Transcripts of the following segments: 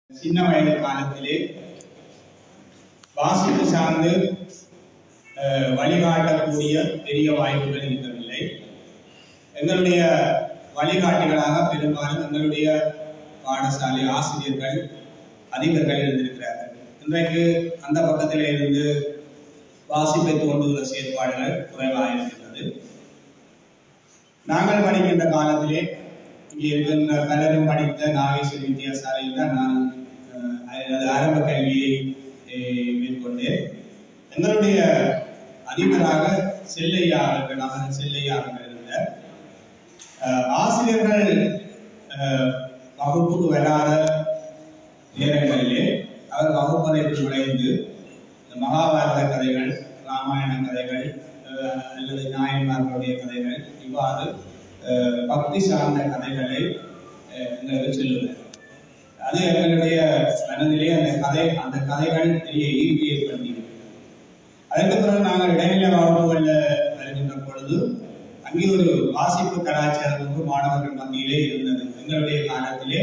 சின்ன வயது காலத்திலே வாசிப்பு சார்ந்து அஹ், வழிகாட்டக்கூடிய பெரிய வாய்ப்புகள் இருக்கவில்லை எங்களுடைய வழிகாட்டிகளாக பெரும்பாலும் எங்களுடைய பாடசாலை ஆசிரியர்கள் அதிபர்கள் இருந்திருக்கிறார்கள் இன்றைக்கு அந்த பக்கத்தில் இருந்து வாசிப்பை தோன்றுகிற செயற்பாடுகள் குறைவாக இருக்கின்றது நாங்கள் படிக்கின்ற காலத்திலே இங்கே இருக்கின்ற பலரும் படித்த நாகேஸ்வரி வித்தியாசாலையில் தான் நான் அஹ், எனது ஆரம்ப கல்வியை அஹ், மேற்கொண்டேன் எங்களுடைய அதிபராக செல்லையா அவர்கள் அவர் செல்லையா அவர்கள் இருந்தார் அஹ், ஆசிரியர்கள் அஹ், வகுப்புக்கு வராத நேரங்களிலே அவர் வகுப்பறைக்குள் நுழைந்து இந்த மகாபாரத கதைகள் ராமாயண கதைகள் அஹ், அல்லது நாயன்மார்களுடைய கதைகள் இவ்வாறு அஹ், பக்தி சார்ந்த கதைகளை அஹ், எங்களுக்கு சொல்லுவார் அது எங்களுடைய மனதிலே அந்த கதை அந்த கதைகள் பெரிய ஈர்ப்பு ஏற்படுத்தியது அதற்கு பிறகு நாங்கள் இடைநிலை வகுப்புகளில் வருகின்ற பொழுது அங்கே ஒரு வாசிப்பு கலாச்சாரம் வந்து மாணவர்கள் மத்தியிலே இருந்தது எங்களுடைய காலத்திலே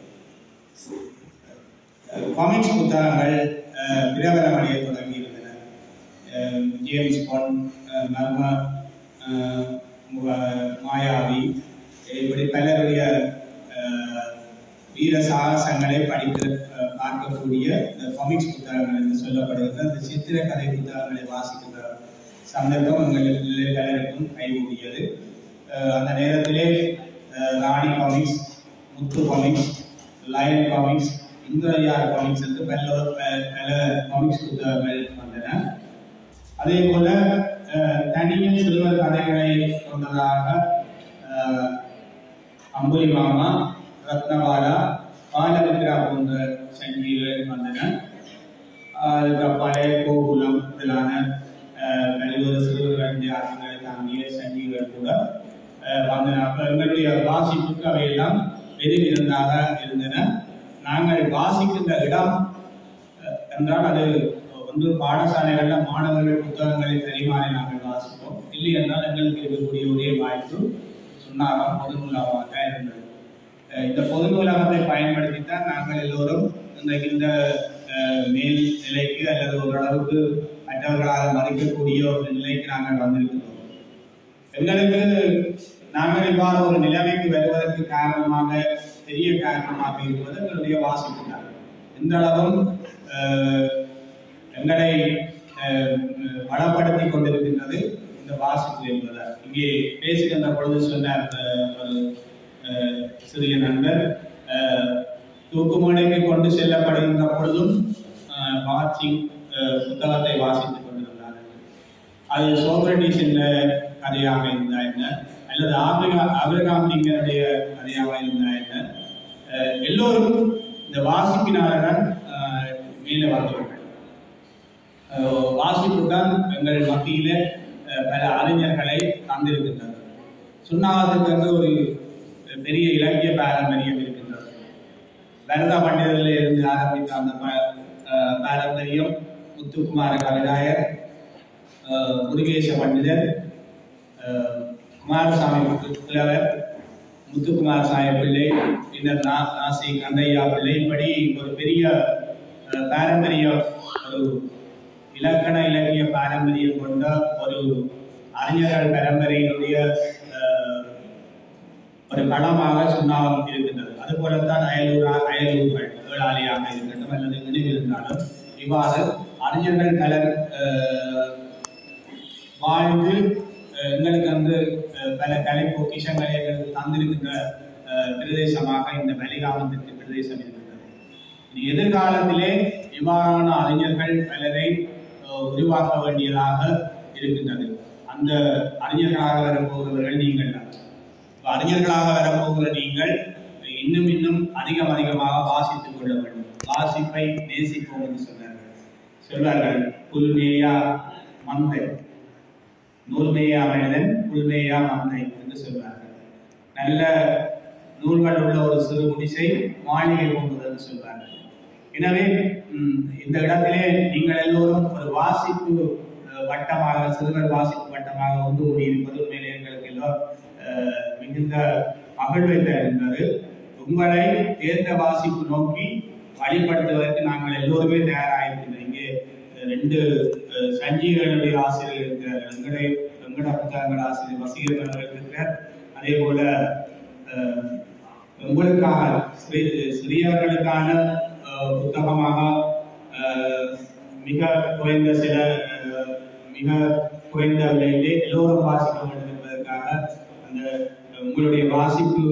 காமிக்ஸ் புத்தகங்கள் அஹ், பிரபலமடைய தொடங்கி இருந்தன அஹ், ஜேம்ஸ் பாண்ட் அஹ், மர்ம அஹ், மு- மாயாவி இப்படி பலருடைய அஹ், வீர சாகசங்களை படித்து அஹ், பார்க்கக்கூடிய இந்த காமிக்ஸ் புத்தகங்கள் என்று சொல்லப்படுகின்ற இந்த சித்திரக்கதை புத்தகங்களை வாசிக்கின்ற சந்தர்ப்பம் எங்கள் பலருக்கும் கைகூடியது அஹ், அந்த நேரத்திலே அஹ், Rani comics Muthu comics Lion comics இந்திரயார் காமிக்ஸ் என்று பல ப- பல காமிக்ஸ் புத்தகங்கள் வந்தன அதே போல அஹ், தனிய சிறுவர் கதைகளை கொண்டதாக அஹ், அம்புலி மாமா ரத்னபாலா பாலமித்ரா போன்ற சங்கிகள் வந்தன அதுக்கு பழைய கோகுலம் முதலான அஹ், பல்வேறு சிறுவர்கள் தியாகங்களை தாங்கிய சங்கிகள் கூட அஹ், வந்தன அப்ப எங்களுடைய வாசிப்புக்கு அவையெல்லாம் பெருவிருந்தாக இருந்தன நாங்கள் வாசிக்கின்ற இடம் அஹ், என்றால் அது ஒன்று பாடசாலைகள்ல மாணவர்கள் புத்தகங்களை பரிமாறி நாங்கள் வாசிப்போம் இல்லை என்றால் எங்களுக்கு இருக்கக்கூடிய ஒரே வாய்ப்பு சுண்ணாகம் பொது நூலகமாக தான் இருந்தது அஹ் இந்த பொது நூலகத்தை பயன்படுத்தி தான் நாங்கள் எல்லோரும் இன்றைக்கு இந்த அஹ், மேல் நிலைக்கு அல்லது ஓரளவுக்கு மற்றவர்களாக மதிக்கக்கூடிய ஒரு நிலைக்கு நாங்கள் வந்திருக்கிறோம் எங்களுக்கு நாங்கள் இவ்வாறு ஒரு நிலைமைக்கு வருவதற்கு காரணமாக பெரிய காரணமாக இருப்பது எங்களுடைய வாசிப்பு தான் இந்த அளவும் அஹ், எங்களை அஹ், வளப்படுத்தி கொண்டிருக்கின்றது இந்த வாசிப்பு என்பதால் இங்கே பேசுகின்ற பொழுது சொன்னார் அஹ், ஒரு அஹ், சிறிய நண்பர் அஹ், தூக்குமலைக்கு கொண்டு செல்லப்படுகின்ற பொழுதும் அஹ், பகத் சிங் அஹ், புத்தகத்தை வாசித்துக் கொண்டிருந்தார் அது சோக்ரட்டிஸ் என்ற கதையாக இருந்தா என்ன அல்லது ஆபிரகா ஆபிரகாம் லிங்கனுடைய கதையாக இருந்தா என்ன அஹ், எல்லோரும் இந்த வாசிப்பினால்தான் அஹ், மேலே வந்தவர்கள் அஹ், வாசிப்பு தான் எங்கள் மத்தியில அஹ், பல அறிஞர்களை தந்திருக்கின்றது சுண்ணாகத்துக்கு வந்து ஒரு பெரிய இலக்கிய பாரம்பரியம் இருக்கின்றது பரத பண்டிதரில் இருந்து ஆரம்பித்த அந்த ப- அஹ், பாரம்பரியம் முத்துக்குமார கவிதாயர் அஹ், முருகேச பண்டிதர் அஹ், குமாரசாமி முத்து- புலவர் முத்துக்குமார சாய பிள்ளை பின்னர் நா- நாசி கந்தையா பிள்ளை இப்படி ஒரு பெரிய அஹ், பாரம்பரிய ஒரு இலக்கண இலக்கிய பாரம்பரியம் கொண்ட ஒரு அறிஞர்கள் பரம்பரையினுடைய அஹ், ஒரு களமாக சுண்ணாகம் இருக்கின்றது அதுபோலத்தான் அயலூர் அயலூர்கள் ஏழாளியாக இருக்கட்டும் அல்லது நினைவு இருந்தாலும் இவ்வாறு அறிஞர்கள் பலர் அஹ், வாழ்ந்து அஹ், எங்களுக்கு வந்து அஹ், பல கலை பொக்கிஷங்களை எங்களுக்கு தந்திருக்கின்ற அஹ், பிரதேசமாக இந்த வலிகாமத்திற்கு பிரதேசம் இருக்கின்றது இனி எதிர்காலத்திலே இவ்வாறான அறிஞர்கள் பலரை அஹ், உருவாக்க வேண்டியதாக இருக்கின்றது அந்த அறிஞர்களாக வரப்போகிறவர்கள் நீங்கள் தான் இப்ப அறிஞர்களாக வரப்போகிற நீங்கள் இன்னும் இன்னும் அதிகம் அதிகமாக வாசித்துக் கொள்ள வேண்டும் வாசிப்பை நேசிப்போம் என்று சொன்னார்கள் சொல்வார்கள் புல்மேயா மந்தை நூல்மேயா மனிதன் புல்மேயா மந்தை என்று சொல்வார்கள் நல்ல நூல்கள் உள்ள ஒரு சிறு குடிசை மாளிகை போன்றது என்று சொல்வார்கள் எனவே ம், இந்த இடத்திலே நீங்கள் எல்லோரும் ஒரு வாசிப்பு அஹ், வட்டமாக சிறுவர் வாசிப்பு வட்டமாக ஒன்று கூடி இருப்பது உண்மையிலே எங்களுக்கு எல்லாம் அஹ், மிகுந்த மகிழ்வை தருகின்றது உங்களை தேர்ந்த வாசிப்பு நோக்கி வழிபடுத்துவதற்கு நாங்கள் எல்லோருமே தயாராகிருக்கிறோம் இங்கே அஹ், ரெண்டு அஹ், சஞ்சீவனுடைய ஆசிரியர் இருக்கிறார் வெங்கடை வெங்கட புத்தகங்கள் ஆசிரியர் வசீகர் அவர்கள் இருக்கிறார் அதே போல அஹ், உங்களுக்காக சிறி- சிறியவர்களுக்கான அஹ், புத்தகமாக அஹ், மிக குறைந்த சில அஹ், மிக குறைந்த விலையிலே எல்லோரும் வாசிக்க வேண்டும் என்பதற்காக அந்த அஹ், உங்களுடைய வாசிப்பு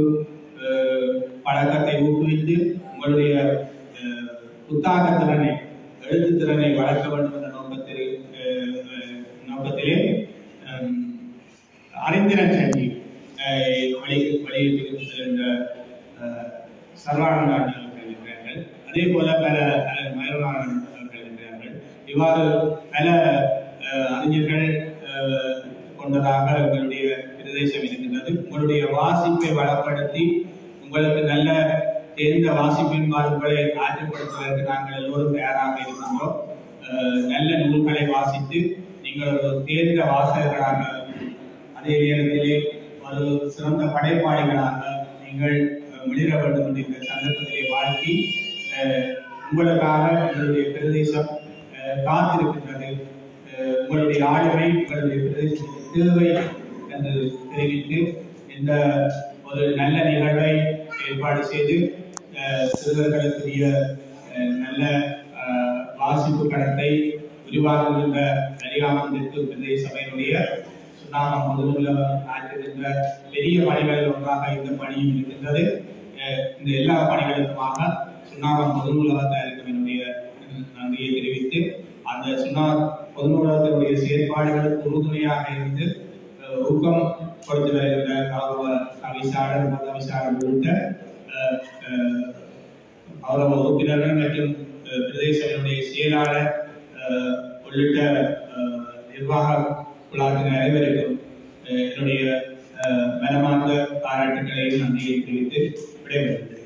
அஹ், பழக்கத்தை ஊக்குவித்து உங்களுடைய அஹ், புத்தாக்க திறனை எழுத்து திறனை வளர்க்க வேண்டும் என்ற நோக்கத்தில் அஹ், அஹ், நோக்கத்திலே அஹ், அறிந்திரன் சஞ்சி அஹ், வெளி வெளியிட்டிருக்கின்ற அஹ், சர்வானந்தாண்டி அவர்கள் இருக்கிறார்கள் அதே போல பல அஹ், மயூரநாதன் அவர்கள் இருக்கிறார்கள் இவ்வாறு பல அஹ், அறிஞர்கள் அஹ், கொண்டதாக எங்களுடைய பிரதேசம் இருக்கின்றது உங்களுடைய வாசிப்பை வளப்படுத்தி உங்களுக்கு நல்ல தெரிந்த வாசிப்பின்பால் உங்களை ஆற்றுப்படுத்துவதற்கு நாங்கள் எல்லோரும் தயாராக இருக்கின்றோம் அஹ், நல்ல நூல்களை வாசித்து நீங்கள் ஒரு தேர்ந்த வாசகர்களாக அதே நேரத்திலே ஒரு சிறந்த படைப்பாளிகளாக நீங்கள் அஹ், மிளிர வேண்டும் என்ற இந்த சந்தர்ப்பத்திலே வாழ்த்தி அஹ், உங்களுக்காக எங்களுடைய பிரதேசம் அஹ், காத்திருக்கின்றது அஹ், உங்களுடைய ஆளுமை உங்களுடைய பிரதேசத்திற்கு தேவை என்று தெரிவித்து இந்த ஒரு நல்ல நிகழ்வை ஏற்பாடு செய்து அஹ், சிறுவர்களுக்குரிய அஹ், நல்ல அஹ், வாசிப்பு கடத்தை உருவாக்குகின்ற அரியாமன் தெற்கு பிரதேச சபையினுடைய சுண்ணாமம் முதல்ல ஆற்றுகின்ற பெரிய பணிகளில் ஒன்றாக இந்த பணியும் இருக்கின்றது அஹ், இந்த எல்லா பணிகளுக்குமாக சுண்ணாமம் பொதுநூலகத்தில் இருக்கும் என்னுடைய நன்றியை தெரிவித்து அந்த சுண்ணா பொதுநூலகத்தினுடைய செயற்பாடுகளுக்கு உறுதுணையாக இருந்து அஹ், ஊக்கம் கொடுத்து வருகின்ற கௌரவ கவிசாளர் மதவிசாளர் உள்ளிட்ட அஹ், அஹ், கௌரவ உறுப்பினர்கள் மற்றும் அஹ், பிரதேசத்தினுடைய செயலாளர் அஹ், உள்ளிட்ட அஹ், நிர்வாக குழாத்தின் அனைவருக்கும் அஹ், என்னுடைய அஹ், மனமார்ந்த பாராட்டுகளையும் நன்றியை தெரிவித்து விடைபெறுகிறேன்